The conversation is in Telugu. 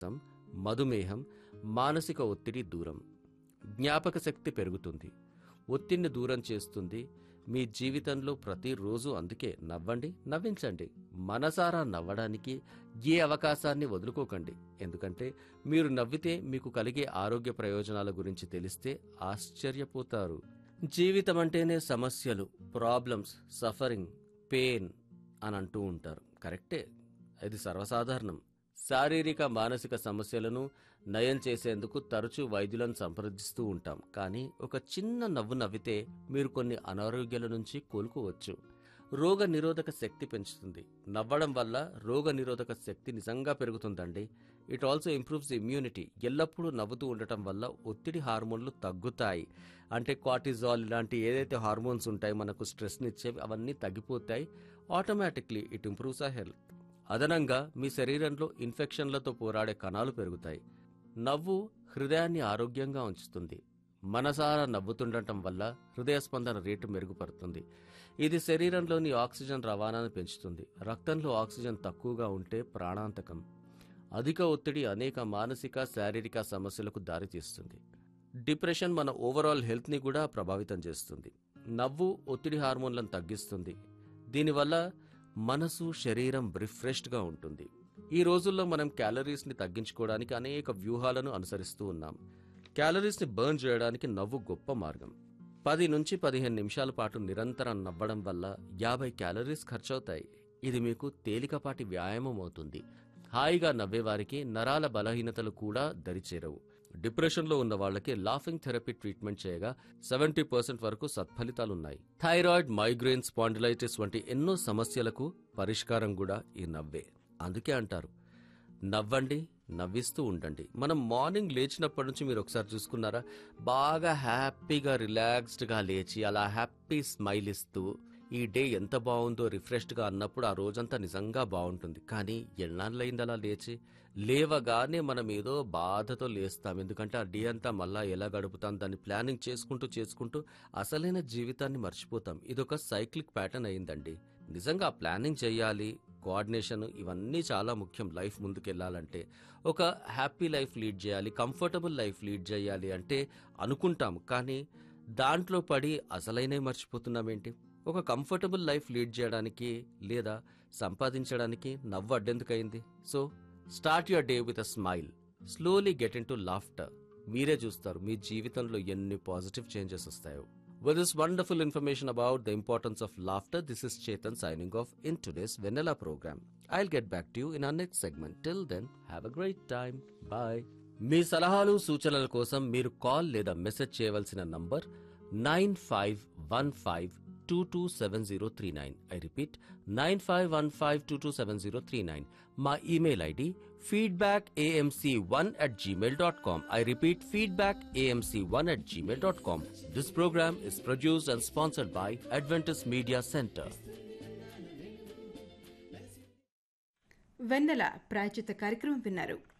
మధుమేహం మానసిక ఒత్తిడి దూరం జ్ఞాపక శక్తి పెరుగుతుంది ఒత్తిడిని దూరం చేస్తుంది మీ జీవితంలో ప్రతిరోజు అందుకే నవ్వండి నవ్వించండి మనసారా నవ్వడానికి ఏ అవకాశాన్ని వదులుకోకండి ఎందుకంటే మీరు నవ్వితే మీకు కలిగే ఆరోగ్య ప్రయోజనాల గురించి తెలిస్తే ఆశ్చర్యపోతారు జీవితం అంటేనే సమస్యలు ప్రాబ్లమ్స్ సఫరింగ్ పెయిన్ అని అంటూ ఉంటారు కరెక్టే అది సర్వసాధారణం శారీరక మానసిక సమస్యలను నయం చేసేందుకు తరచూ వైద్యులను సంప్రదిస్తూ ఉంటాం కానీ ఒక చిన్న నవ్వు నవ్వితే మీరు కొన్ని అనారోగ్యాల నుంచి కోలుకోవచ్చు రోగ నిరోధక శక్తి పెంచుతుంది నవ్వడం వల్ల రోగ నిరోధక శక్తి నిజంగా పెరుగుతుందండి ఇట్ ఆల్సో ఇంప్రూవ్స్ ఇమ్యూనిటీ ఎల్లప్పుడూ నవ్వుతూ ఉండటం వల్ల ఒత్తిడి హార్మోన్లు తగ్గుతాయి అంటే కార్టిజాల్ ఇలాంటి ఏదైతే హార్మోన్స్ ఉంటాయి మనకు స్ట్రెస్నిచ్చేవి అవన్నీ తగ్గిపోతాయి automatically it improves a health అదనంగా మీ శరీరంలో ఇన్ఫెక్షన్లతో పోరాడే కణాలు పెరుగుతాయి నవ్వు హృదయాన్ని ఆరోగ్యంగా ఉంచుతుంది మనసారా నవ్వుతుండటం వల్ల హృదయ స్పందన రేటు మెరుగుపడుతుంది ఇది శరీరంలోని ఆక్సిజన్ రవాణాను పెంచుతుంది రక్తంలో ఆక్సిజన్ తక్కువగా ఉంటే ప్రాణాంతకం అధిక ఒత్తిడి అనేక మానసిక శారీరక సమస్యలకు దారితీస్తుంది డిప్రెషన్ మన ఓవరాల్ హెల్త్ని కూడా ప్రభావితం చేస్తుంది నవ్వు ఒత్తిడి హార్మోన్లను తగ్గిస్తుంది దీనివల్ల మనసు శరీరం రిఫ్రెష్డ్గా ఉంటుంది ఈ రోజుల్లో మనం క్యాలరీస్ని తగ్గించుకోవడానికి అనేక వ్యూహాలను అనుసరిస్తూ ఉన్నాం క్యాలరీస్ని బర్న్ చేయడానికి నవ్వు గొప్ప మార్గం పది నుంచి పదిహేను నిమిషాల పాటు నిరంతరం నవ్వడం వల్ల యాభై క్యాలరీస్ ఖర్చవుతాయి ఇది మీకు తేలికపాటి వ్యాయామం అవుతుంది హాయిగా నవ్వేవారికి నరాల బలహీనతలు కూడా దరిచేరవు డిప్రెషన్లో ఉన్న వాళ్ళకి లాఫింగ్ థెరపీ ట్రీట్మెంట్ చేయగా సెవెంటీ పర్సెంట్ వరకు సత్ఫలితాలున్నాయి థైరాయిడ్ మైగ్రేన్ స్పాండిలైటిస్ వంటి ఎన్నో సమస్యలకు పరిష్కారం కూడా ఈ నవ్వే అందుకే అంటారు నవ్వండి నవ్విస్తూ ఉండండి మనం మార్నింగ్ లేచినప్పటి నుంచి మీరు ఒకసారి చూసుకున్నారా బాగా హ్యాపీగా రిలాక్స్డ్గా లేచి అలా హ్యాపీ స్మైల్ ఇస్తూ ఈ డే ఎంత బాగుందో రిఫ్రెష్డ్గా అన్నప్పుడు ఆ రోజంతా నిజంగా బాగుంటుంది కానీ ఎన్నాళ్ళైంది అలా లేచి లేవగానే మనం ఏదో బాధతో లేస్తాం ఎందుకంటే ఆ డే అంతా మళ్ళా ఎలా గడుపుతాం దాన్ని ప్లానింగ్ చేసుకుంటూ చేసుకుంటూ అసలైన జీవితాన్ని మర్చిపోతాం ఇదొక సైక్లిక్ ప్యాటర్న్ అయిందండి నిజంగా ప్లానింగ్ చేయాలి కోఆర్డినేషన్ ఇవన్నీ చాలా ముఖ్యం లైఫ్ ముందుకెళ్ళాలంటే ఒక హ్యాపీ లైఫ్ లీడ్ చేయాలి కంఫర్టబుల్ లైఫ్ లీడ్ చేయాలి అంటే అనుకుంటాం కానీ దాంట్లో పడి అసలైనవి మర్చిపోతున్నామేంటి ఒక కంఫర్టబుల్ లైఫ్ లీడ్ చేయడానికి లేదా సంపాదించడానికి నవ్వు అడ్డెందుకయింది so start your day with a smile slowly get into laughter మీరే చూస్తారు మీ జీవితంలో ఎన్ని పాజిటివ్ చేంజెస్ వస్తాయో With this wonderful information about the importance of laughter, this is Chetan signing off in today's Vanilla program. I'll get back to you in our next segment. Till then, have a great time. Bye. మీ సలహాలు సూచనల కోసం మీరు కాల్ లేదా మెసేజ్ చేయవలసిన number nine five one five two two seven zero three nine I repeat nine five one five two two seven zero three nine మా email ID feedback AMC one at Gmail dot com I repeat feedback AMC one at Gmail dot com this programme is produced and sponsored by Adventus media centre వెన్నెల ప్రాయచిత కార్యక్రమం విన్నారు